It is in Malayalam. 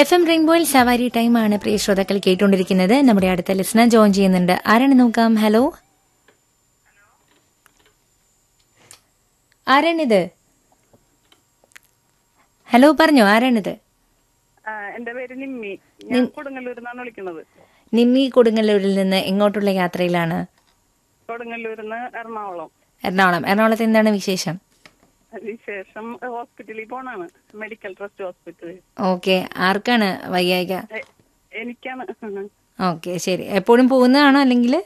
എഫ് എം റെയിൻബോയിൽ സവാരി ടൈം ആണ് പ്രിയ ശ്രോതാക്കൾ കേട്ടുകൊണ്ടിരിക്കുന്നത് നമ്മുടെ അടുത്ത ലിസ്ണർ ജോയിൻ ചെയ്യുന്നുണ്ട് ആരാണ് നോക്കാം ഹലോ ആരാണിത് ഹലോ പറഞ്ഞോ ആരാണിത് ആ, എന്റെ പേര് നിമ്മി ഞാൻ കൊടുങ്ങല്ലൂരിൽ നിന്നാണ് വിളിക്കുന്നത് നിമ്മി കൊടുങ്ങല്ലൂരിൽ നിന്ന് എങ്ങോട്ടുള്ള യാത്രയിലാണ് കൊടുങ്ങല്ലൂരിൽ നിന്ന് എറണാകുളം എറണാകുളം എറണാകുളത്ത് എന്താണ് വിശേഷം അതിനുശേഷം ഹോസ്പിറ്റലിൽ പോണാണ് മെഡിക്കൽ ട്രസ്റ്റ് ഹോസ്പിറ്റലിൽ ഓക്കെ ആർക്കാണ് വയ്യായിക എ- എനിക്കാണ് ഓക്കെ ശരി എപ്പോഴും പോകുന്നതാണോ അല്ലെങ്കിൽ